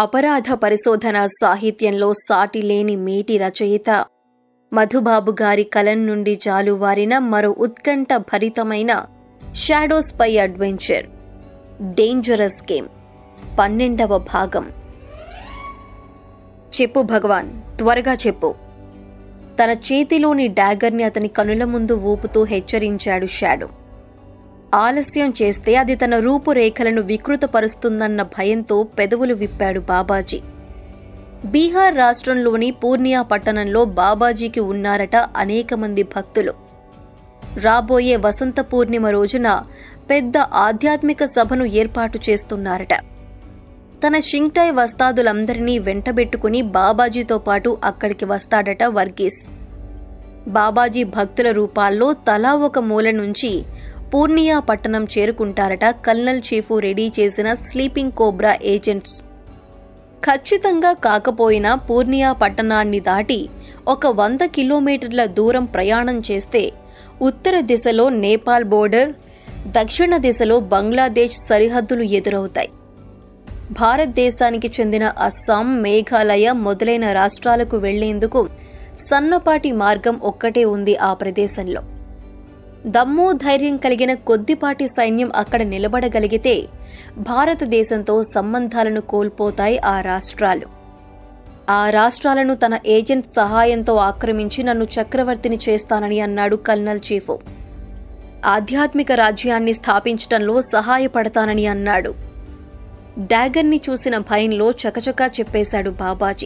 అపరాధ పరిశోధన సాహిత్యంలో సాటి లేని మేటి రచయిత మధుబాబు గారి కలం నుండి జాలువారిన మరో ఉత్కంఠ భరితమైన షాడోస్ పై అడ్వెంచర్ డేంజరస్ గేమ్ పన్నెండవ భాగం చెప్పు భగవాన్ త్వరగా చెప్పు తన చేతిలోని డాగర్ని అతని కనుల ముందు ఊపుతూ హెచ్చరించాడు షాడో ఆలస్యం చేస్తే అది తన రూపురేఖలను వికృతపరుస్తుందన్న భయంతో పెదవులు విప్పాడు బాబాజీ బీహార్ రాష్ట్రంలోని పూర్నియా పట్టణంలో బాబాజీకి ఉన్నారట అనేక మంది భక్తులు రాబోయే వసంత పూర్ణిమ రోజున పెద్ద ఆధ్యాత్మిక సభను ఏర్పాటు చేస్తున్నారట తన షింగ్టాయ్ వస్తాదులందరినీ వెంటబెట్టుకుని బాబాజీతో పాటు అక్కడికి వస్తాడట వర్గీస్ బాబాజీ భక్తుల రూపాల్లో తలా ఒక మూల నుంచి పూర్నియా పట్టణం చేరుకుంటారట కల్నల్ చీఫు రెడీ చేసిన స్లీపింగ్ కోబ్రా ఏజెంట్స్ ఖచ్చితంగా కాకపోయినా పూర్నియా పట్టణాన్ని దాటి ఒక వంద కిలోమీటర్ల దూరం ప్రయాణం చేస్తే ఉత్తర దిశలో నేపాల్ బోర్డర్ దక్షిణ దిశలో బంగ్లాదేశ్ సరిహద్దులు ఎదురవుతాయి భారతదేశానికి చెందిన అస్సాం మేఘాలయ మొదలైన రాష్ట్రాలకు వెళ్లేందుకు సన్నపాటి మార్గం ఒక్కటే ఉంది ఆ ప్రదేశంలో దమ్ము ధైర్యం కలిగిన కొద్దిపాటి సైన్యం అక్కడ నిలబడగలిగితే భారతదేశంతో సంబంధాలను కోల్పోతాయి ఆ రాష్ట్రాలు ఆ రాష్ట్రాలను తన ఏజెంట్ సహాయంతో ఆక్రమించి నన్ను చక్రవర్తిని చేస్తానని అన్నాడు కల్నల్ చీఫు ఆధ్యాత్మిక రాజ్యాన్ని స్థాపించటంలో సహాయపడతానని అన్నాడు డాగర్ని చూసిన భయంలో చకచకా చెప్పేశాడు బాబాజీ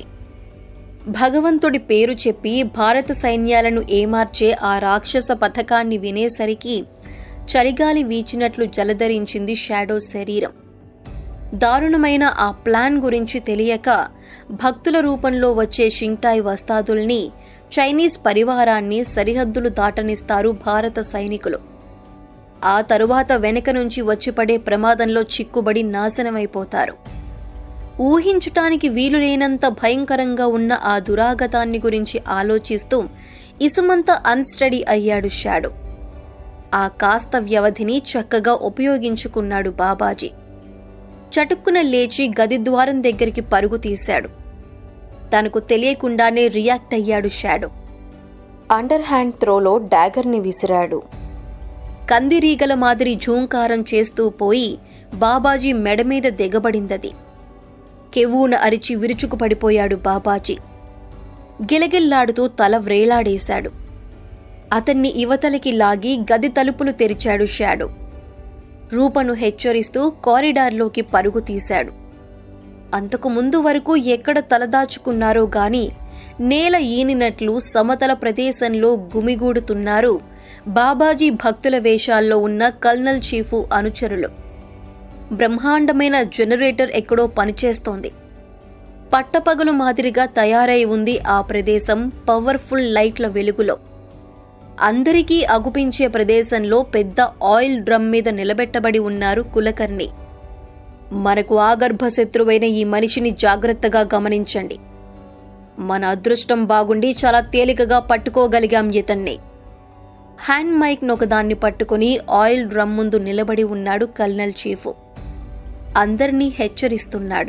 భగవంతుడి పేరు చెప్పి భారత సైన్యాలను ఏమార్చే ఆ రాక్షస పథకాన్ని వినేసరికి చలిగాలి వీచినట్లు జలధరించింది షాడో శరీరం దారుణమైన ఆ ప్లాన్ గురించి తెలియక భక్తుల రూపంలో వచ్చే షింగ్టాయ్ వస్తాదుల్ని చైనీస్ పరివారాన్ని సరిహద్దులు దాటనిస్తారు భారత సైనికులు ఆ తరువాత వెనక నుంచి వచ్చిపడే ప్రమాదంలో చిక్కుబడి నాశనమైపోతారు ఊహించటానికి వీలులేనంత భయంకరంగా ఉన్న ఆ దురాగతాన్ని గురించి ఆలోచిస్తూ ఇసుమంత అన్స్టడీ అయ్యాడు షాడో ఆ కాస్త వ్యవధిని చక్కగా ఉపయోగించుకున్నాడు బాబాజీ చటుక్కున లేచి గది ద్వారం దగ్గరికి పరుగు తీశాడు తనకు తెలియకుండానే రియాక్ట్ అయ్యాడు షాడో అండర్ హ్యాండ్ త్రోలో డాగర్ని విసిరాడు కందిరీగల మాదిరి ఝూంకారం చేస్తూ పోయి బాబాజీ మెడ మీద దిగబడిందది కెవ్వున అరిచి విరుచుకు పడిపోయాడు బాబాజీ గిలగిల్లాడుతూ తల వ్రేలాడేశాడు అతన్ని ఇవతలికి లాగి గది తలుపులు తెరిచాడు షాడో రూపను హెచ్చరిస్తూ కారిడార్లోకి పరుగు తీశాడు అంతకు ముందు వరకు ఎక్కడ తలదాచుకున్నారో గాని నేల ఈనినట్లు సమతల ప్రదేశంలో గుమిగూడుతున్నారు బాబాజీ భక్తుల వేషాల్లో ఉన్న కల్నల్ చీఫు అనుచరులు బ్రహ్మాండమైన జనరేటర్ ఎక్కడో పనిచేస్తోంది పట్టపగలు మాదిరిగా తయారై ఉంది ఆ ప్రదేశం పవర్ఫుల్ లైట్ల వెలుగులో అందరికీ అగుపించే ప్రదేశంలో పెద్ద ఆయిల్ డ్రమ్ మీద నిలబెట్టబడి ఉన్నారు కులకర్ణి మనకు ఆగర్భ శత్రువైన ఈ మనిషిని జాగ్రత్తగా గమనించండి మన అదృష్టం బాగుండి చాలా తేలికగా పట్టుకోగలిగాం ఇతన్ని హ్యాండ్ మైక్ నొకదాన్ని పట్టుకుని ఆయిల్ డ్రమ్ ముందు నిలబడి ఉన్నాడు కల్నల్ చీఫ్ అందరినీ హెచ్చరిస్తున్నాడు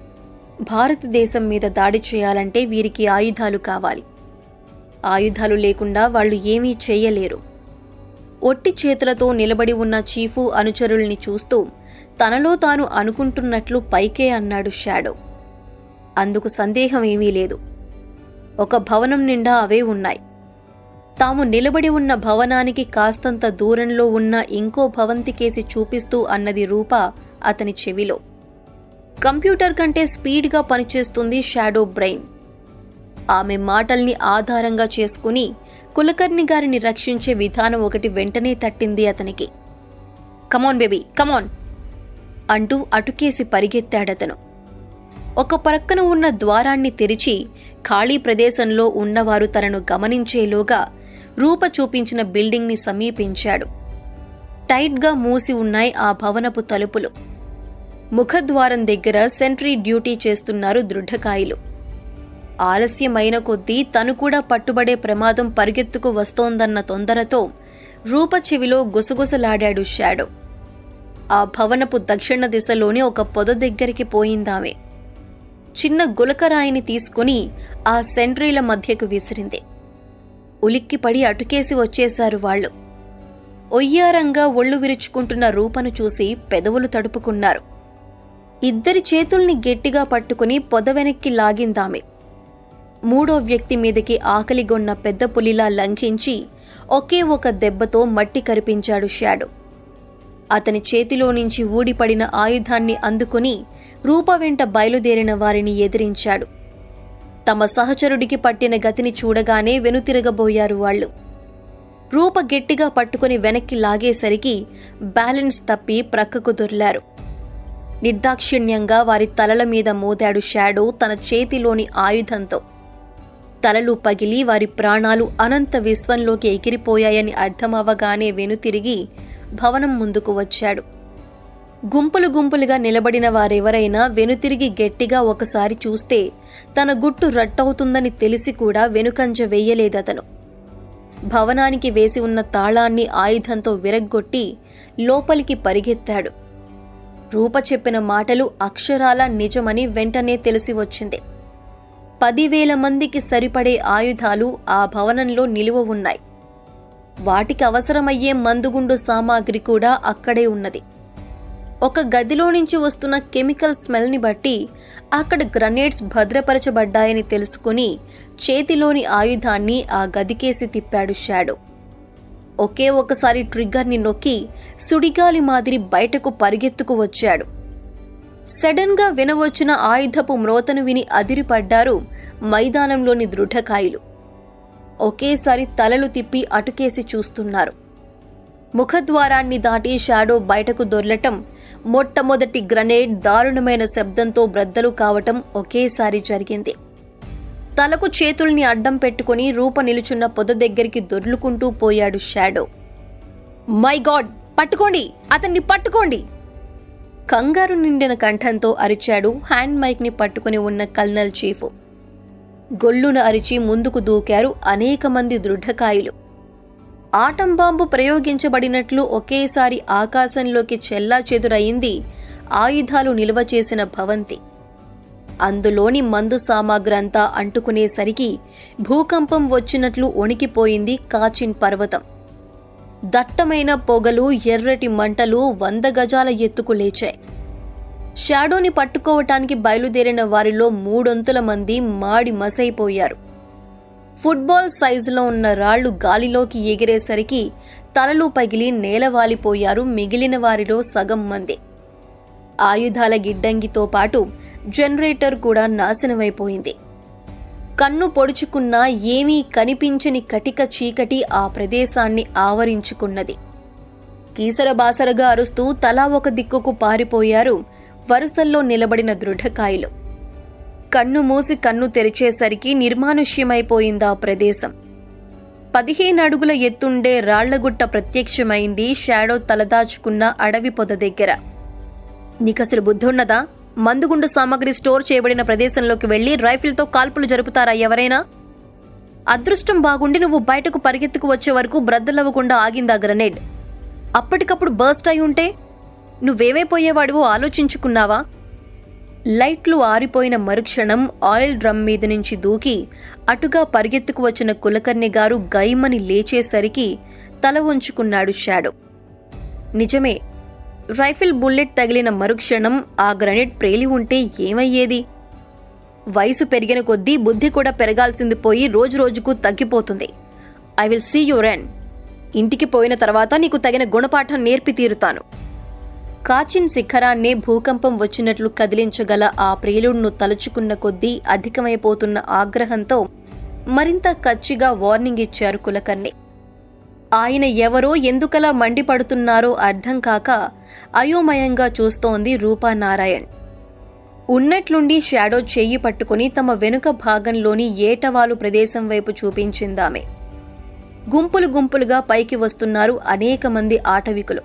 భారతదేశం మీద దాడి చేయాలంటే వీరికి ఆయుధాలు కావాలి ఆయుధాలు లేకుండా వాళ్ళు ఏమీ చేయలేరు ఒట్టి చేతులతో నిలబడి ఉన్న చీఫు అనుచరుల్ని చూస్తూ తనలో తాను అనుకుంటున్నట్లు పైకే అన్నాడు షాడో అందుకు సందేహం ఏమీ లేదు ఒక భవనం నిండా అవే ఉన్నాయి తాము నిలబడి ఉన్న భవనానికి కాస్తంత దూరంలో ఉన్న ఇంకో భవంతికేసి చూపిస్తూ అన్నది రూప అతని చెవిలో కంప్యూటర్ కంటే స్పీడ్గా పనిచేస్తుంది షాడో బ్రెయిన్ ఆమె మాటల్ని ఆధారంగా చేసుకుని కులకర్ణి గారిని రక్షించే విధానం ఒకటి వెంటనే తట్టింది అతనికి కమాన్ బేబీ కమాన్ అంటూ అటుకేసి పరిగెత్తాడతను ఒక ప్రక్కన ఉన్న ద్వారాన్ని తెరిచి ఖాళీ ప్రదేశంలో ఉన్నవారు తనను గమనించేలోగా రూప చూపించిన బిల్డింగ్ని సమీపించాడు టైట్గా మూసి ఉన్నాయి ఆ భవనపు తలుపులు ముఖద్వారం దగ్గర సెంట్రీ డ్యూటీ చేస్తున్నారు దృఢకాయలు ఆలస్యమైన కొద్దీ తను కూడా పట్టుబడే ప్రమాదం పరిగెత్తుకు వస్తోందన్న తొందరతో రూప చెవిలో గుసగుసలాడాడు షాడో ఆ భవనపు దక్షిణ దిశలోని ఒక పొద దగ్గరికి పోయిందామె చిన్న గులకరాయిని తీసుకుని ఆ సెంట్రీల మధ్యకు విసిరింది ఉలిక్కిపడి అటుకేసి వచ్చేశారు వాళ్ళు ఒయ్యారంగా ఒళ్ళు విరుచుకుంటున్న రూపను చూసి పెదవులు తడుపుకున్నారు ఇద్దరి చేతుల్ని గట్టిగా పట్టుకుని పొద వెనక్కి లాగిందామె మూడో వ్యక్తి మీదకి ఆకలిగొన్న పెద్ద పులిలా లంఘించి ఒకే ఒక దెబ్బతో మట్టి కరిపించాడు షాడో అతని చేతిలో నుంచి ఊడిపడిన ఆయుధాన్ని అందుకుని రూప వెంట బయలుదేరిన వారిని ఎదిరించాడు తమ సహచరుడికి పట్టిన గతిని చూడగానే వెనుతిరగబోయారు వాళ్ళు రూప గట్టిగా పట్టుకుని వెనక్కి లాగేసరికి బ్యాలెన్స్ తప్పి ప్రక్కకు దొర్లారు నిర్దాక్షిణ్యంగా వారి తలల మీద మోదాడు షాడో తన చేతిలోని ఆయుధంతో తలలు పగిలి వారి ప్రాణాలు అనంత విశ్వంలోకి ఎగిరిపోయాయని అర్థమవగానే వెనుతిరిగి భవనం ముందుకు వచ్చాడు గుంపులు గుంపులుగా నిలబడిన వారెవరైనా వెనుతిరిగి గట్టిగా ఒకసారి చూస్తే తన గుట్టు రట్టవుతుందని తెలిసి కూడా వెనుకంజ వెయ్యలేదతను భవనానికి వేసి ఉన్న తాళాన్ని ఆయుధంతో విరగ్గొట్టి లోపలికి పరిగెత్తాడు రూప చెప్పిన మాటలు అక్షరాల నిజమని వెంటనే తెలిసి వచ్చింది పదివేల మందికి సరిపడే ఆయుధాలు ఆ భవనంలో నిలువ ఉన్నాయి వాటికి అవసరమయ్యే మందుగుండు సామాగ్రి కూడా అక్కడే ఉన్నది ఒక గదిలో నుంచి వస్తున్న కెమికల్ స్మెల్ని బట్టి అక్కడ గ్రనేడ్స్ భద్రపరచబడ్డాయని తెలుసుకుని చేతిలోని ఆయుధాన్ని ఆ గదికేసి తిప్పాడు షాడో ఒకే ఒకసారి ట్రిగ్గర్ని నొక్కి సుడిగాలి మాదిరి బయటకు పరిగెత్తుకు వచ్చాడు సడన్గా వినవచ్చిన ఆయుధపు మ్రోతను విని అదిరిపడ్డారు మైదానంలోని దృఢకాయులు ఒకేసారి తలలు తిప్పి అటుకేసి చూస్తున్నారు ముఖద్వారాన్ని దాటి షాడో బయటకు దొర్లటం మొట్టమొదటి గ్రనేడ్ దారుణమైన శబ్దంతో బ్రద్దలు కావటం ఒకేసారి జరిగింది తలకు చేతుల్ని అడ్డం పెట్టుకుని రూప నిలుచున్న పొద దగ్గరికి దొర్లుకుంటూ పోయాడు షాడో మై గాడ్ పట్టుకోండి అతన్ని పట్టుకోండి కంగారు నిండిన కంఠంతో అరిచాడు హ్యాండ్ మైక్ని పట్టుకుని ఉన్న కల్నల్ చీఫ్ గొల్లున అరిచి ముందుకు దూకారు అనేక మంది దృఢకాయులు ఆటం బాంబు ప్రయోగించబడినట్లు ఒకేసారి ఆకాశంలోకి చెల్లా చెదురయింది ఆయుధాలు నిల్వ చేసిన భవంతి అందులోని మందు సామాగ్రంతా అంటుకునేసరికి భూకంపం వచ్చినట్లు వణికిపోయింది కాచిన్ పర్వతం దట్టమైన పొగలు ఎర్రటి మంటలు వంద గజాల ఎత్తుకు లేచాయి షాడోని పట్టుకోవటానికి బయలుదేరిన వారిలో మూడొంతుల మంది మాడి మసైపోయారు ఫుట్బాల్ సైజులో ఉన్న రాళ్లు గాలిలోకి ఎగిరేసరికి తలలు పగిలి నేలవాలిపోయారు మిగిలిన వారిలో సగం మంది ఆయుధాల గిడ్డంగితో పాటు జనరేటర్ కూడా నాశనమైపోయింది కన్ను పొడుచుకున్నా ఏమీ కనిపించని కటిక చీకటి ఆ ప్రదేశాన్ని ఆవరించుకున్నది కీసరబాసరగా అరుస్తూ తలా ఒక దిక్కుకు పారిపోయారు వరుసల్లో నిలబడిన దృఢకాయలు కన్ను మూసి కన్ను తెరిచేసరికి నిర్మానుష్యమైపోయిందా ప్రదేశం పదిహేను అడుగుల ఎత్తుండే రాళ్లగుట్ట ప్రత్యక్షమైంది షాడో తలదాచుకున్న అడవి పొద దగ్గర నీకసలు బుద్ధున్నదా మందుగుండు సామాగ్రి స్టోర్ చేయబడిన ప్రదేశంలోకి వెళ్లి రైఫిల్తో కాల్పులు జరుపుతారా ఎవరైనా అదృష్టం బాగుండి నువ్వు బయటకు పరిగెత్తుకు వచ్చే వరకు బ్రద్దలవ్వకుండా ఆగిందా గ్రనేడ్ అప్పటికప్పుడు బర్స్ట్ అయి ఉంటే నువ్వేమైపోయేవాడివో ఆలోచించుకున్నావా లైట్లు ఆరిపోయిన మరుక్షణం ఆయిల్ డ్రమ్ మీద నుంచి దూకి అటుగా పరిగెత్తుకు వచ్చిన కులకర్ణి గారు గైమని లేచేసరికి తల ఉంచుకున్నాడు షాడో నిజమే రైఫిల్ బుల్లెట్ తగిలిన మరుక్షణం ఆ గ్రనేడ్ ప్రేలి ఉంటే ఏమయ్యేది వయసు పెరిగిన కొద్దీ బుద్ధి కూడా పెరగాల్సింది పోయి రోజు రోజుకు తగ్గిపోతుంది I will see your end ఇంటికి పోయిన తర్వాత నీకు తగిన గుణపాఠం నేర్పి తీరుతాను కాచిన్ శిఖరాన్నే భూకంపం వచ్చినట్లు కదిలించగల ఆ ప్రియులుణ్ణు తలుచుకున్న కొద్దీ అధికమైపోతున్న ఆగ్రహంతో మరింత కచ్చిగా వార్నింగ్ ఇచ్చారు కులకర్ణి ఆయన ఎవరో ఎందుకలా మండిపడుతున్నారో అర్థం కాక అయోమయంగా చూస్తోంది రూపానారాయణ్ ఉన్నట్లుండి షాడో చెయ్యి పట్టుకుని తమ వెనుక భాగంలోని ఏటవాలు ప్రదేశం వైపు చూపించిందామె గుంపులు గుంపులుగా పైకి వస్తున్నారు అనేక మంది ఆటవికులు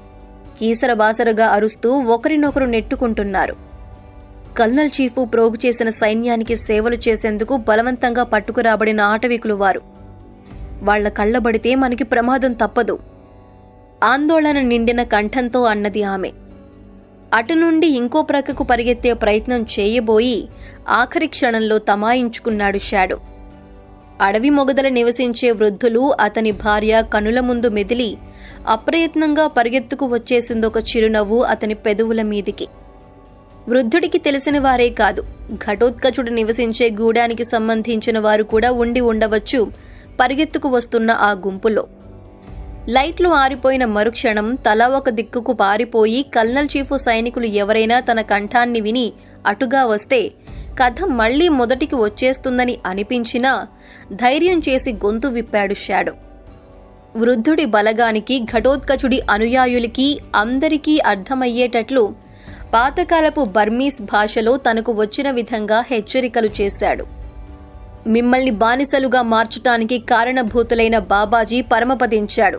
కీసరబాసరగా అరుస్తూ ఒకరినొకరు నెట్టుకుంటున్నారు కల్నల్ చీఫు ప్రోగు చేసిన సైన్యానికి సేవలు చేసేందుకు బలవంతంగా పట్టుకురాబడిన ఆటవికులు వారు వాళ్ల కళ్ళబడితే మనకి ప్రమాదం తప్పదు ఆందోళన నిండిన కంఠంతో అన్నది ఆమె అటు నుండి ఇంకో ప్రక్కకు పరిగెత్తే ప్రయత్నం చేయబోయి ఆఖరి క్షణంలో తమాయించుకున్నాడు షాడో అడవి మొగదల నివసించే వృద్ధులు అతని భార్య కనుల ముందు మెదిలి అప్రయత్నంగా పరిగెత్తుకు వచ్చేసిందొక చిరునవ్వు అతని పెదవుల మీదికి వృద్ధుడికి తెలిసిన వారే కాదు ఘటోత్కచుడు నివసించే గూడానికి సంబంధించిన వారు కూడా ఉండి ఉండవచ్చు పరిగెత్తుకు వస్తున్న ఆ గుంపులో లైట్లు ఆరిపోయిన మరుక్షణం తలా ఒక దిక్కుకు పారిపోయి కల్నల్ చీఫ్ సైనికులు ఎవరైనా తన కంఠాన్ని విని అటుగా వస్తే కథ మళ్లీ మొదటికి వచ్చేస్తుందని అనిపించినా ధైర్యం చేసి గొంతు విప్పాడు షాడో వృద్ధుడి బలగానికి ఘటోత్కచుడి అనుయాయులకి అందరికీ అర్థమయ్యేటట్లు పాతకాలపు బర్మీస్ భాషలో తనకు వచ్చిన విధంగా హెచ్చరికలు చేశాడు మిమ్మల్ని బానిసలుగా మార్చటానికి కారణభూతులైన బాబాజీ పరమపదించాడు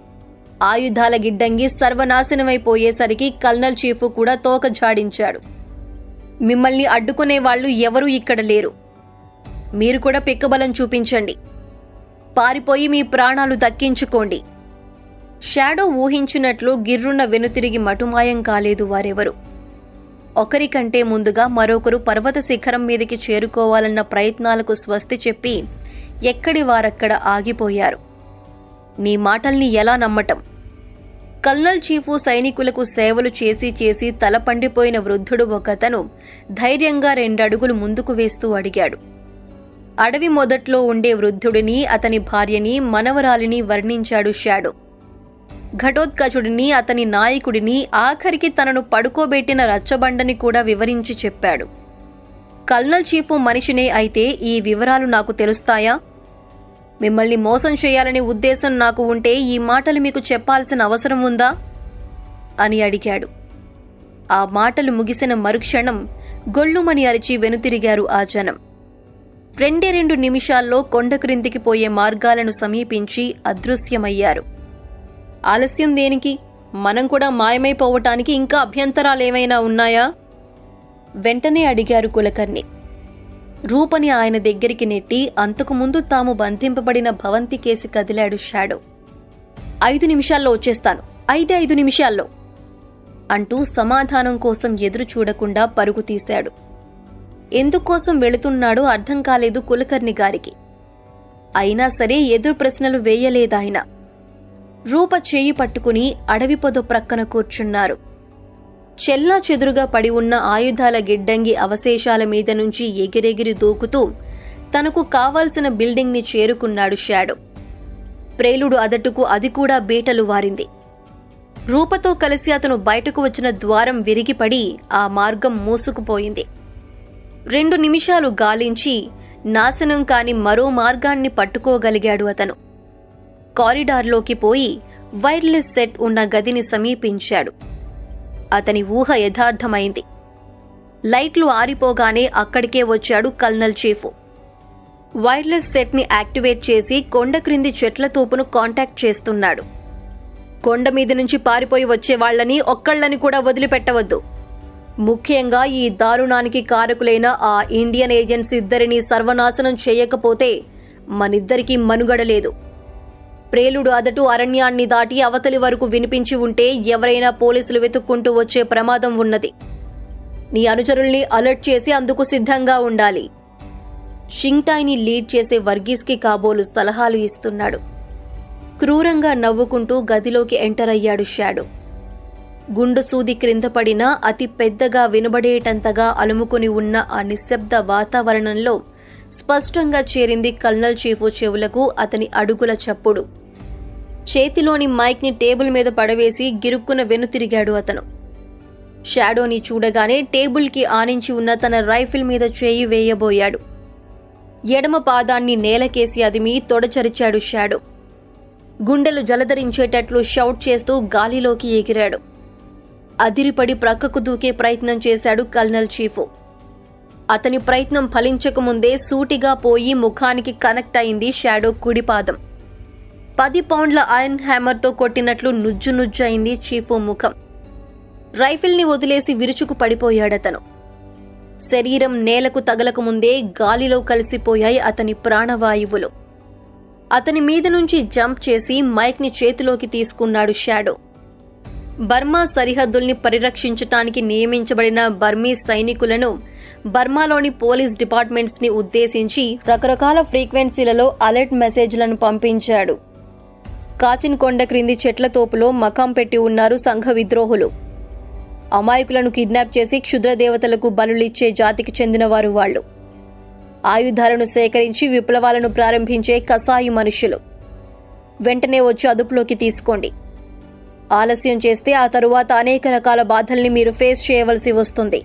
ఆయుధాల గిడ్డంగి సర్వనాశనమైపోయేసరికి కల్నల్ చీఫ్ కూడా తోక జాడించాడు మిమ్మల్ని అడ్డుకునే వాళ్ళు ఎవరూ ఇక్కడ లేరు మీరు కూడా పిక్కబలం చూపించండి పారిపోయి మీ ప్రాణాలు దక్కించుకోండి షాడో ఊహించినట్లు గిర్రున్న వెనుతిరిగి మటుమాయం కాలేదు వారెవరు ఒకరికంటే ముందుగా మరొకరు పర్వత శిఖరం మీదకి చేరుకోవాలన్న ప్రయత్నాలకు స్వస్తి చెప్పి ఎక్కడి వారక్కడ ఆగిపోయారు నీ మాటల్ని ఎలా నమ్మటం కల్నల్ చీఫు సైనికులకు సేవలు చేసి చేసి తల పండిపోయిన వృద్ధుడు ఒకతను ధైర్యంగా రెండడుగులు ముందుకు వేస్తూ అడిగాడు అడవి మొదట్లో ఉండే వృద్ధుడిని అతని భార్యని మనవరాలిని వర్ణించాడు షాడో ఘటోత్కచుడిని అతని నాయకుడిని ఆఖరికి తనను పడుకోబెట్టిన రచ్చబండని కూడా వివరించి చెప్పాడు కల్నల్ చీఫు మనిషినే అయితే ఈ వివరాలు నాకు తెలుస్తాయా మిమ్మల్ని మోసం చేయాలనే ఉద్దేశం నాకు ఉంటే ఈ మాటలు మీకు చెప్పాల్సిన అవసరం ఉందా అని అడిగాడు ఆ మాటలు ముగిసిన మరుక్షణం గొల్లుమని అరిచి వెనుతిరిగారు ఆ జనం రెండే రెండు నిమిషాల్లో కొండ క్రిందికి పోయే మార్గాలను సమీపించి అదృశ్యమయ్యారు ఆలస్యం దేనికి మనం కూడా మాయమైపోవటానికి ఇంకా అభ్యంతరాలేమైనా ఉన్నాయా వెంటనే అడిగారు కులకర్ణి రూపని ఆయన దగ్గరికి నెట్టి అంతకుముందు తాము బంధింపబడిన భవంతి కేసి కదిలాడు షాడో ఐదు నిమిషాల్లో వచ్చేస్తాను ఐదే ఐదు నిమిషాల్లో అంటూ సమాధానం కోసం ఎదురు చూడకుండా పరుగు తీశాడు ఎందుకోసం వెళుతున్నాడో అర్థం కాలేదు కులకర్ణి గారికి అయినా సరే ఎదురు ప్రశ్నలు వేయలేదాయన రూప చేయి పట్టుకుని అడవి పొద ప్రక్కన కూర్చున్నారు చెల్లా చెదురుగా పడి ఉన్న ఆయుధాల గిడ్డంగి అవశేషాల మీద నుంచి ఎగిరెగిరి దూకుతూ తనకు కావాల్సిన బిల్డింగ్ని చేరుకున్నాడు షాడో ప్రేలుడు అదటుకు అది కూడా బీటలు వారింది రూపతో కలిసి అతను బయటకు వచ్చిన ద్వారం విరిగిపడి ఆ మార్గం మూసుకుపోయింది రెండు నిమిషాలు గాలించి నాశనం కాని మరో మార్గాన్ని పట్టుకోగలిగాడు అతను కారిడార్లోకి పోయి వైర్లెస్ సెట్ ఉన్న గదిని సమీపించాడు అతని ఊహ యథార్థమైంది లైట్లు ఆరిపోగానే అక్కడికే వచ్చాడు కల్నల్ చీఫ్ వైర్లెస్ సెట్ని యాక్టివేట్ చేసి కొండ క్రింది చెట్ల తోపును కాంటాక్ట్ చేస్తున్నాడు కొండ మీద నుంచి పారిపోయి వచ్చే వాళ్ళని ఒక్కళ్ళని కూడా వదిలిపెట్టవద్దు ముఖ్యంగా ఈ దారుణానికి కారకులైన ఆ ఇండియన్ ఏజెంట్స్ ఇద్దరిని సర్వనాశనం చేయకపోతే మనిద్దరికీ మనుగడ లేదు ప్రేలుడు అదటు అరణ్యాన్ని దాటి అవతలి వరకు వినిపించి ఉంటే ఎవరైనా పోలీసులు వెతుక్కుంటూ వచ్చే ప్రమాదం ఉన్నది నీ అనుచరుల్ని అలర్ట్ చేసి అందుకు సిద్ధంగా ఉండాలి షింగ్టాయ్ని లీడ్ చేసే వర్గీస్కి కాబోలు సలహాలు ఇస్తున్నాడు క్రూరంగా నవ్వుకుంటూ గదిలోకి ఎంటర్ అయ్యాడు షాడో గుండు సూది క్రింద పడినా అతి పెద్దగా వినబడేటంతగా అలుముకుని ఉన్న ఆ నిశ్శబ్ద వాతావరణంలో స్పష్టంగా చేరింది కల్నల్ చీఫ్ చెవులకు అతని అడుగుల చప్పుడు చేతిలోని మైక్ని టేబుల్ మీద పడవేసి గిరుక్కున వెనుతిరిగాడు అతను షాడోని చూడగానే టేబుల్కి ఆనించి ఉన్న తన రైఫిల్ మీద చేయి వేయబోయాడు ఎడమ పాదాన్ని నేలకేసి అదిమి తొడచరిచాడు షాడో గుండెలు జలధరించేటట్లు షౌట్ చేస్తూ గాలిలోకి ఎగిరాడు అదిరిపడి ప్రక్కకు దూకే ప్రయత్నం చేశాడు కల్నల్ చీఫ్ అతని ప్రయత్నం ఫలించకముందే సూటిగా పోయి ముఖానికి కనెక్ట్ అయింది షాడో కుడిపాదం పది పౌండ్ల ఐరన్ హ్యామర్తో కొట్టినట్లు నుజ్జు నుజ్జు అయింది చీఫ్ ముఖం రైఫిల్ని వదిలేసి విరుచుకు పడిపోయాడతను శరీరం నేలకు తగలకముందే గాలిలో కలిసిపోయాయి అతని ప్రాణవాయువులు అతని మీద నుంచి జంప్ చేసి మైక్ని చేతిలోకి తీసుకున్నాడు షాడో బర్మా సరిహద్దుల్ని పరిరక్షించటానికి నియమించబడిన బర్మీ సైనికులను బర్మాలోని పోలీస్ డిపార్ట్మెంట్స్ ని ఉద్దేశించి రకరకాల ఫ్రీక్వెన్సీలలో అలర్ట్ మెసేజ్లను పంపించాడు కాచిన్ కొండ క్రింది చెట్ల తోపులో మకాం పెట్టి ఉన్నారు సంఘ విద్రోహులు అమాయకులను కిడ్నాప్ చేసి క్షుద్ర దేవతలకు బలులిచ్చే జాతికి చెందినవారు వాళ్ళు ఆయుధాలను సేకరించి విప్లవాలను ప్రారంభించే కసాయి మనుషులు వెంటనే వచ్చి అదుపులోకి తీసుకోండి ఆలస్యం చేస్తే ఆ తరువాత అనేక రకాల బాధల్ని మీరు ఫేస్ చేయవలసి వస్తుంది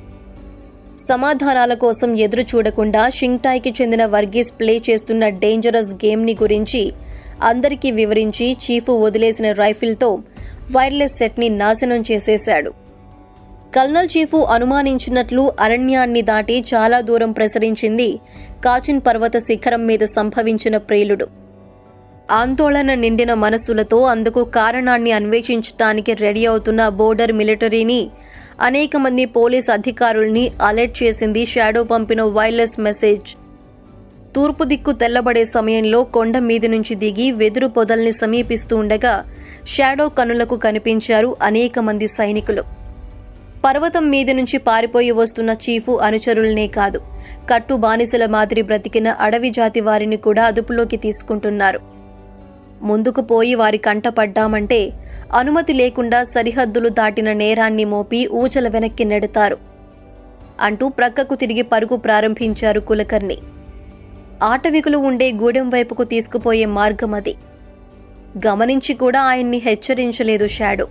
సమాధానాల కోసం ఎదురు చూడకుండా షింగ్టాయ్కి చెందిన వర్గీస్ ప్లే చేస్తున్న డేంజరస్ గేమ్ని గురించి అందరికీ వివరించి చీఫ్ వదిలేసిన రైఫిల్తో వైర్లెస్ సెట్ని నాశనం చేసేశాడు కల్నల్ చీఫు అనుమానించినట్లు అరణ్యాన్ని దాటి చాలా దూరం ప్రసరించింది కాచిన్ పర్వత శిఖరం మీద సంభవించిన ప్రేలుడు ఆందోళన నిండిన మనసులతో అందుకు కారణాన్ని అన్వేషించటానికి రెడీ అవుతున్న బోర్డర్ మిలిటరీని అనేక మంది పోలీస్ అధికారుల్ని అలర్ట్ చేసింది షాడో పంపిన వైర్లెస్ మెసేజ్ తూర్పు దిక్కు తెల్లబడే సమయంలో కొండ మీది నుంచి దిగి వెదురు పొదల్ని సమీపిస్తూ ఉండగా షాడో కనులకు కనిపించారు అనేక మంది సైనికులు పర్వతం మీది నుంచి పారిపోయి వస్తున్న చీఫు అనుచరులనే కాదు కట్టు బానిసల మాదిరి బ్రతికిన అడవి జాతి వారిని కూడా అదుపులోకి తీసుకుంటున్నారు ముందుకు పోయి వారి కంట పడ్డామంటే అనుమతి లేకుండా సరిహద్దులు దాటిన నేరాన్ని మోపి ఊచల వెనక్కి నెడతారు అంటూ ప్రక్కకు తిరిగి పరుగు ప్రారంభించారు కులకర్ణి ఆటవికులు ఉండే గూడెం వైపుకు తీసుకుపోయే మార్గం అది గమనించి కూడా ఆయన్ని హెచ్చరించలేదు షాడో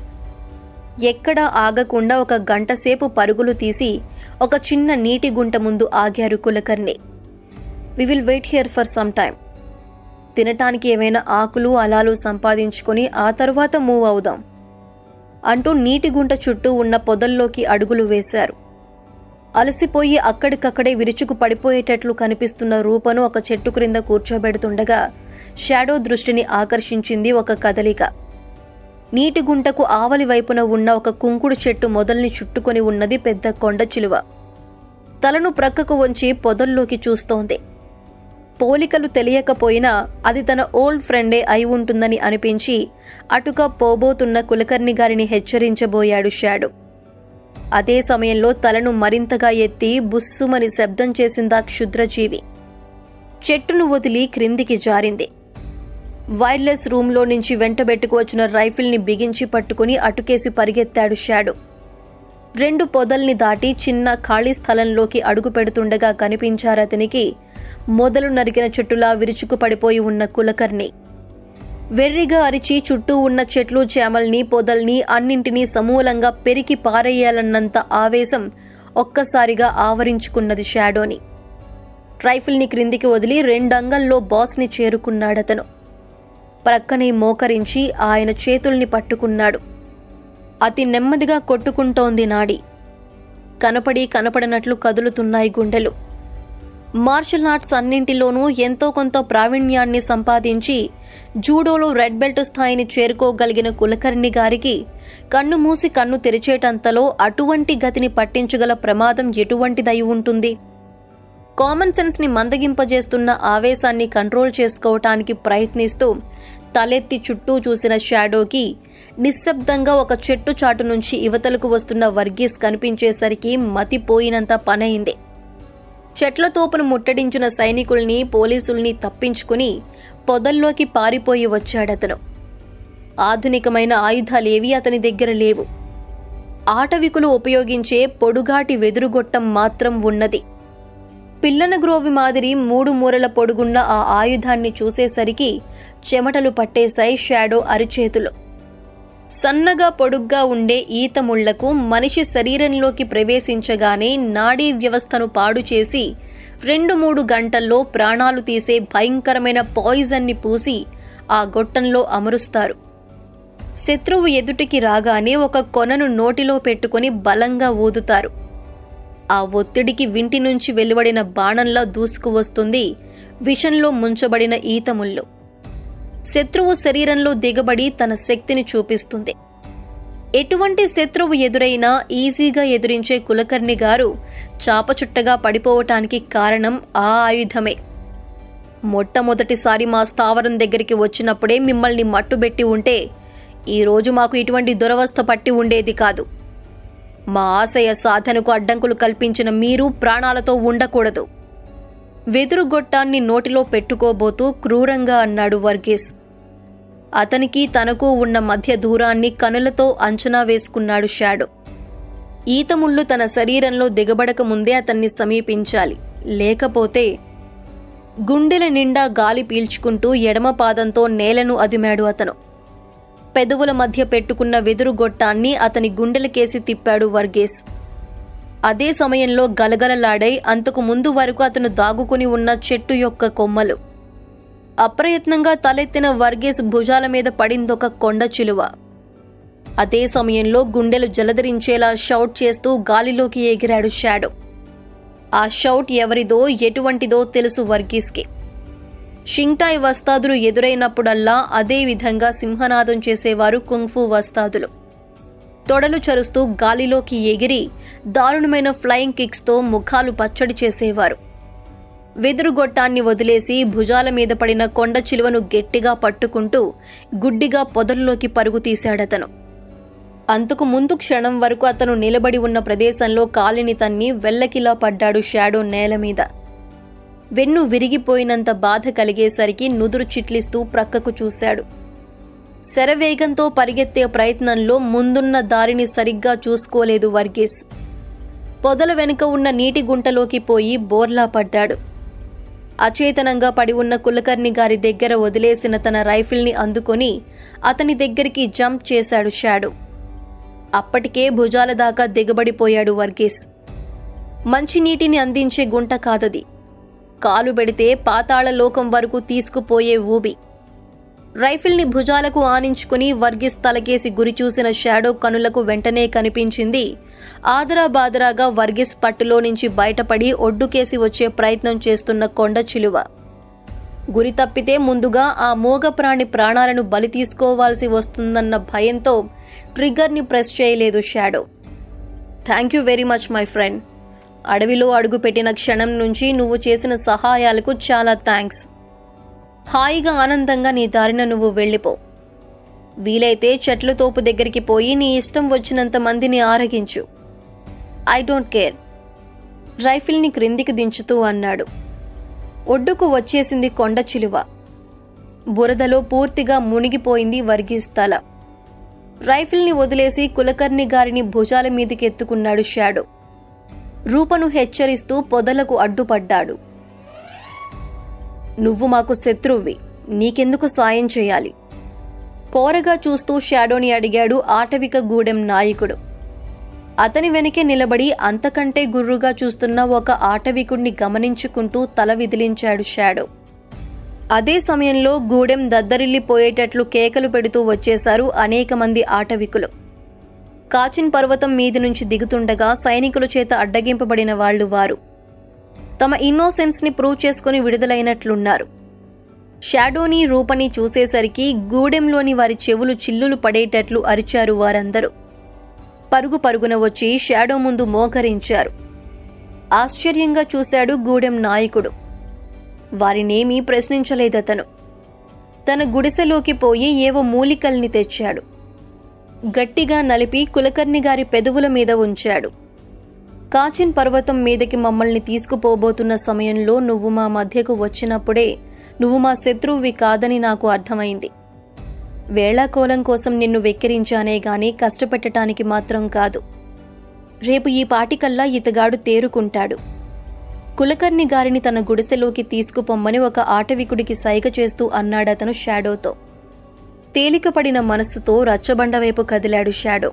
ఎక్కడా ఆగకుండా ఒక గంటసేపు పరుగులు తీసి ఒక చిన్న నీటి గుంట ముందు ఆగారు Kulkarni we will wait here for some time తినటానికి ఏమైనా ఆకులు అలాలు సంపాదించుకొని ఆ తర్వాత మూవ్ అవుదాం అంటూ నీటి గుంట చుట్టూ ఉన్న పొదల్లోకి అడుగులు వేశారు అలసిపోయి అక్కడికక్కడే విరుచుకు పడిపోయేటట్లు కనిపిస్తున్న రూపను ఒక చెట్టు క్రింద కూర్చోబెడుతుండగా షాడో దృష్టిని ఆకర్షించింది ఒక కదలిక నీటి గుంటకు ఆవలి వైపున ఉన్న ఒక కుంకుడు చెట్టు మొదల్ని చుట్టుకొని ఉన్నది పెద్ద కొండ చిలువ తలను ప్రక్కకు వంచి పొదల్లోకి చూస్తోంది పోలికలు తెలియకపోయినా అది తన ఓల్డ్ ఫ్రెండే అయి ఉంటుందని అనిపించి అటుగా పోబోతున్న కులకర్ణి గారిని హెచ్చరించబోయాడు షాడో అదే సమయంలో తలను మరింతగా ఎత్తి బుస్సుమని శబ్దం చేసిందా క్షుద్రజీవి చెట్టును వదిలి క్రిందికి జారింది వైర్లెస్ రూమ్లో నుంచి వెంటబెట్టుకు వచ్చిన రైఫిల్ని బిగించి పట్టుకుని అటుకేసి పరిగెత్తాడు షాడో రెండు పొదల్ని దాటి చిన్న ఖాళీ స్థలంలోకి అడుగు పెడుతుండగా కనిపించారతనికి మొదలు నరికిన చెట్టులా విరుచుకు పడిపోయి ఉన్న కులకర్ణి వెర్రిగా అరిచి చుట్టూ ఉన్న చెట్లు చేమల్ని పొదల్ని అన్నింటినీ సమూలంగా పెరికి పారేయాలన్నంత ఆవేశం ఒక్కసారిగా ఆవరించుకున్నది షాడోని రైఫిల్ని క్రిందికి వదిలి రెండంగంలో బాస్ని చేరుకున్నాడతను ప్రక్కనే మోకరించి ఆయన చేతుల్ని పట్టుకున్నాడు అతి నెమ్మదిగా కొట్టుకుంటోంది నాడి కనపడి కనపడనట్లు కదులుతున్నాయి గుండెలు మార్షల్ ఆర్ట్స్ అన్నింటిలోనూ ఎంతో కొంత ప్రావీణ్యాన్ని సంపాదించి జూడోలో రెడ్ బెల్ట్ స్థాయిని చేరుకోగలిగిన కులకర్ణి గారికి కన్ను మూసి కన్ను తెరిచేటంతలో అటువంటి గతిని పట్టించగల ప్రమాదం ఎటువంటిదై ఉంటుంది కామన్ సెన్స్ ని మందగింపజేస్తున్న ఆవేశాన్ని కంట్రోల్ చేసుకోవటానికి ప్రయత్నిస్తూ తలెత్తి చుట్టూ చూసిన షాడోకి నిశ్శబ్దంగా ఒక చెట్టు చాటు నుంచి యువతలకు వస్తున్న వర్గీస్ కనిపించేసరికి మతిపోయినంత పనైంది చెట్ల తోపును ముట్టడించిన సైనికుల్ని పోలీసుల్ని తప్పించుకుని పొదల్లోకి పారిపోయి వచ్చాడతను ఆధునికమైన ఆయుధాలేవీ అతని దగ్గర లేవు ఆటవికులు ఉపయోగించే పొడుగాటి వెదురుగొట్టం మాత్రం ఉన్నది పిల్లన గ్రోవి మాదిరి మూడు మూరల పొడుగున్న ఆ ఆయుధాన్ని చూసేసరికి చెమటలు పట్టేశాయి షాడో అరిచేతులు సన్నగా పొడుగ్గా ఉండే ఈత ముళ్లకు మనిషి శరీరంలోకి ప్రవేశించగానే నాడీ వ్యవస్థను పాడు చేసి రెండు మూడు గంటల్లో ప్రాణాలు తీసే భయంకరమైన పాయిజన్ని పూసి ఆ గొట్టంలో అమరుస్తారు శత్రువు ఎదుటికి రాగానే ఒక కొనను నోటిలో పెట్టుకుని బలంగా ఊదుతారు ఆ ఒత్తిడికి వింటి నుంచి వెలువడిన బాణంలా దూసుకువస్తుంది విషంలో ముంచబడిన ఈతముళ్ళు శత్రువు శరీరంలో దిగబడి తన శక్తిని చూపిస్తుంది ఎటువంటి శత్రువు ఎదురైనా ఈజీగా ఎదురించే కులకర్ణి గారు చాపచుట్టగా పడిపోవటానికి కారణం ఆ ఆయుధమే మొట్టమొదటిసారి మా స్థావరం దగ్గరికి వచ్చినప్పుడే మిమ్మల్ని మట్టుబెట్టి ఉంటే ఈరోజు మాకు ఇటువంటి దురవస్థ పట్టి ఉండేది కాదు మా ఆశయ సాధనకు అడ్డంకులు కల్పించిన మీరు ప్రాణాలతో ఉండకూడదు వెదురు గొట్టాన్ని నోటిలో పెట్టుకోబోతూ క్రూరంగా అన్నాడు వర్గీస్ అతనికి తనకు ఉన్న మధ్య దూరాన్ని కనులతో అంచనా వేసుకున్నాడు షాడో ఈతముళ్ళు తన శరీరంలో దిగబడక ముందే అతన్ని సమీపించాలి లేకపోతే గుండెల నిండా గాలి పీల్చుకుంటూ ఎడమ పాదంతో నేలను అదిమాడు అతను పెదవుల మధ్య పెట్టుకున్న వెదురు గొట్టాన్ని అతని గుండెలకేసి తిప్పాడు వర్గేస్ అదే సమయంలో గలగలలాడై అంతకు ముందు వరకు అతను దాగుకుని ఉన్న చెట్టు యొక్క కొమ్మలు అప్రయత్నంగా తలెత్తిన వర్గేస్ భుజాల మీద పడిందొక కొండ చిలువ అదే సమయంలో గుండెలు జలధరించేలా షౌట్ చేస్తూ గాలిలోకి ఎగిరాడు షాడో ఆ షౌట్ ఎవరిదో ఎటువంటిదో తెలుసు వర్గీస్కి షింగ్టాయ్ వస్తాదులు ఎదురైనప్పుడల్లా అదే విధంగా సింహనాదం చేసేవారు కుంగ్ఫు వస్తాదులు తొడలు చరుస్తూ గాలిలోకి ఎగిరి దారుణమైన ఫ్లయింగ్ కిక్స్తో ముఖాలు పచ్చడి చేసేవారు వెదురు గొట్టాన్ని వదిలేసి భుజాల మీద పడిన కొండ చిలువను గట్టిగా పట్టుకుంటూ గుడ్డిగా పొదల్లోకి పరుగు తీశాడతను అంతకు ముందు క్షణం వరకు అతను నిలబడి ఉన్న ప్రదేశంలో కాలిని తన్ని వెల్లకిలా పడ్డాడు షాడో నేల మీద వెన్ను విరిగిపోయినంత బాధ కలిగేసరికి నుదురు చిట్లిస్తూ ప్రక్కకు చూశాడు శరవేగంతో పరిగెత్తే ప్రయత్నంలో ముందున్న దారిని సరిగ్గా చూసుకోలేదు వర్గీస్ పొదల వెనుక ఉన్న నీటి గుంటలోకి పోయి బోర్లా పడ్డాడు అచేతనంగా పడి ఉన్న కులకర్ణి గారి దగ్గర వదిలేసిన తన రైఫిల్ని అందుకొని అతని దగ్గరికి జంప్ చేశాడు షాడో అప్పటికే భుజాల దాకా దిగబడిపోయాడు వర్గీస్ మంచినీటిని అందించే గుంట కాదది కాలు పెడితే పాతాళ లోకం వరకు తీసుకుపోయే ఊబి రైఫిల్ని భుజాలకు ఆనించుకుని వర్గీస్ తలకేసి గురిచూసిన షాడో కనులకు వెంటనే కనిపించింది ఆదరా బాదరాగా వర్గీస్ పట్టులో నుంచి బయటపడి ఒడ్డుకేసి వచ్చే ప్రయత్నం చేస్తున్న కొండ చిలువ గురి తప్పితే ముందుగా ఆ మూగ ప్రాణి ప్రాణాలను బలి తీసుకోవాల్సి వస్తుందన్న భయంతో ట్రిగ్గర్ని ప్రెస్ చేయలేదు Shadow thank you very much my friend అడవిలో అడుగుపెట్టిన క్షణం నుంచి నువ్వు చేసిన సహాయాలకు చాలా థ్యాంక్స్ హాయిగా ఆనందంగా నీ దారిన నువ్వు వెళ్ళిపో వీలైతే చెట్ల తోపు దగ్గరికి పోయి నీ ఇష్టం వచ్చినంత మందిని ఆరగించు ఐ డోంట్ కేర్ రైఫిల్ని క్రిందికి దించుతూ అన్నాడు ఒడ్డుకు వచ్చేసింది కొండ చిలువ బురదలో పూర్తిగా మునిగిపోయింది వర్గీస్ తల రైఫిల్ని వదిలేసి కులకర్ణి గారిని భుజాల మీదికి ఎత్తుకున్నాడు షాడో రూపను హెచ్చరిస్తూ పొదలకు అడ్డుపడ్డాడు నువ్వు మాకు శత్రువువి నీకెందుకు సాయం చేయాలి కోరగా చూస్తూ షాడోని అడిగాడు ఆటవిక గూడెం నాయకుడు అతని వెనకే నిలబడి అంతకంటే గుర్రుగా చూస్తున్న ఒక ఆటవికుణ్ణి గమనించుకుంటూ తల విదిలించాడు షాడో అదే సమయంలో గూడెం దద్దరిల్లిపోయేటట్లు కేకలు పెడుతూ వచ్చేశారు అనేక మంది ఆటవికులు కాచిన్ పర్వతం మీది నుంచి దిగుతుండగా సైనికుల చేత అడ్డగింపబడిన వాళ్ళు వారు తమ ఇన్నోసెన్స్ని ప్రూవ్ చేసుకుని విడుదలైనట్లున్నారు షాడోని రూపని చూసేసరికి గూడెంలోని వారి చెవులు చిల్లులు పడేటట్లు అరిచారు వారందరూ పరుగు పరుగున వచ్చి షాడో ముందు మోకరించారు ఆశ్చర్యంగా చూశాడు గూడెం నాయకుడు వారినేమీ ప్రశ్నించలేదతను తన గుడిసెలోకి పోయి ఏవో మూలికల్ని తెచ్చాడు గట్టిగా నలిపి కులకర్ణి గారి పెదవుల మీద ఉంచాడు కాచిన్ పర్వతం మీదకి మమ్మల్ని తీసుకుపోబోతున్న సమయంలో నువ్వు మా మధ్యకు వచ్చినప్పుడే నువ్వు మా శత్రువువి కాదని నాకు అర్థమైంది వేళాకోలం కోసం నిన్ను వెక్కిరించానే గాని కష్టపెట్టడానికి మాత్రం కాదు రేపు ఈ పాటికల్లా ఇతగాడు తేరుకుంటాడు కులకర్ణి గారిని తన గుడిసెలోకి తీసుకుపొమ్మని ఒక ఆటవికుడికి సైగ చేస్తూ అన్నాడతను షాడోతో తేలికపడిన మనస్సుతో రచ్చబండ వైపు కదిలాడు షాడో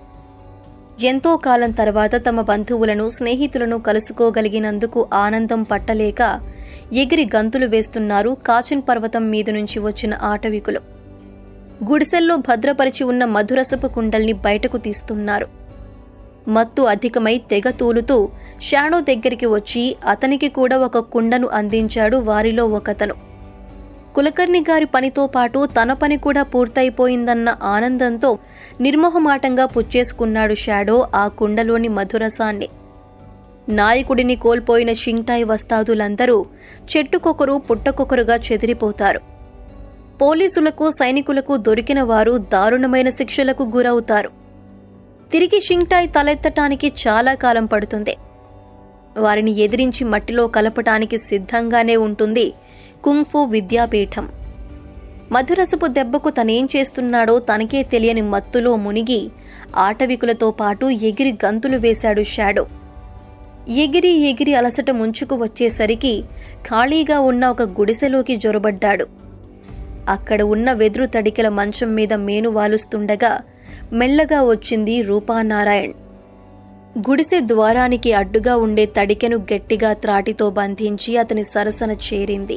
ఎంతో కాలం తర్వాత తమ బంధువులను స్నేహితులను కలుసుకోగలిగినందుకు ఆనందం పట్టలేక ఎగిరి గంతులు వేస్తున్నారు కాచిన్ పర్వతం మీద నుంచి వచ్చిన ఆటవికులు గుడిసెల్లో భద్రపరిచి ఉన్న మధురసపు కుండల్ని బయటకు తీస్తున్నారు మత్తు అధికమై తెగ తూలుతూ షాడో దగ్గరికి వచ్చి అతనికి కూడా ఒక కుండను అందించాడు వారిలో ఒకతను కులకర్ణి గారి పనితో పాటు తన పని కూడా పూర్తయిపోయిందన్న ఆనందంతో నిర్మోహమాటంగా పుచ్చేసుకున్నాడు షాడో ఆ కుండలోని మధురసాన్ని నాయకుడిని కోల్పోయిన షింగ్టాయ్ వస్తాదులందరూ చెట్టుకొకరు పుట్టకొకరుగా చెదిరిపోతారు పోలీసులకు సైనికులకు దొరికిన వారు దారుణమైన శిక్షలకు గురవుతారు తిరిగి షింగ్టాయ్ తలెత్తటానికి చాలా కాలం పడుతుంది వారిని ఎదిరించి మట్టిలో కలపటానికి సిద్ధంగానే ఉంటుంది కుంగ్ఫు విద్యాపీఠం మధురసపు దెబ్బకు తనేం చేస్తున్నాడో తనకే తెలియని మత్తులో మునిగి ఆటవికులతో పాటు ఎగిరి గంతులు వేశాడు షాడో ఎగిరి ఎగిరి అలసట ముంచుకు వచ్చేసరికి ఖాళీగా ఉన్న ఒక గుడిసెలోకి జొరబడ్డాడు అక్కడ ఉన్న వెదురు తడికెల మంచం మీద మేను వాలుస్తుండగా మెల్లగా వచ్చింది రూపానారాయణ్ గుడిసె ద్వారానికి అడ్డుగా ఉండే తడికెను గట్టిగా త్రాటితో బంధించి అతని సరసన చేరింది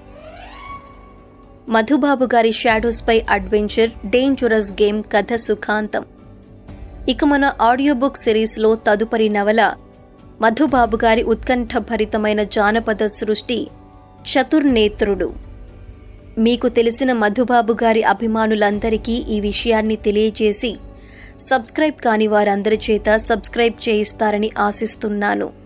మధుబాబు గారి షాడోస్పై అడ్వెంచర్ డేంజరస్ గేమ్ కథ సుఖాంతం ఇక మన ఆడియో బుక్ సిరీస్లో తదుపరి నవల మధుబాబు గారి ఉత్కంఠభరితమైన జానపద సృష్టి చతుర్నేత్రుడు మీకు తెలిసిన మధుబాబు గారి అభిమానులందరికీ ఈ విషయాన్ని తెలియజేసి సబ్స్క్రైబ్ కాని వారందరి చేత సబ్స్క్రైబ్ చేయిస్తారని ఆశిస్తున్నాను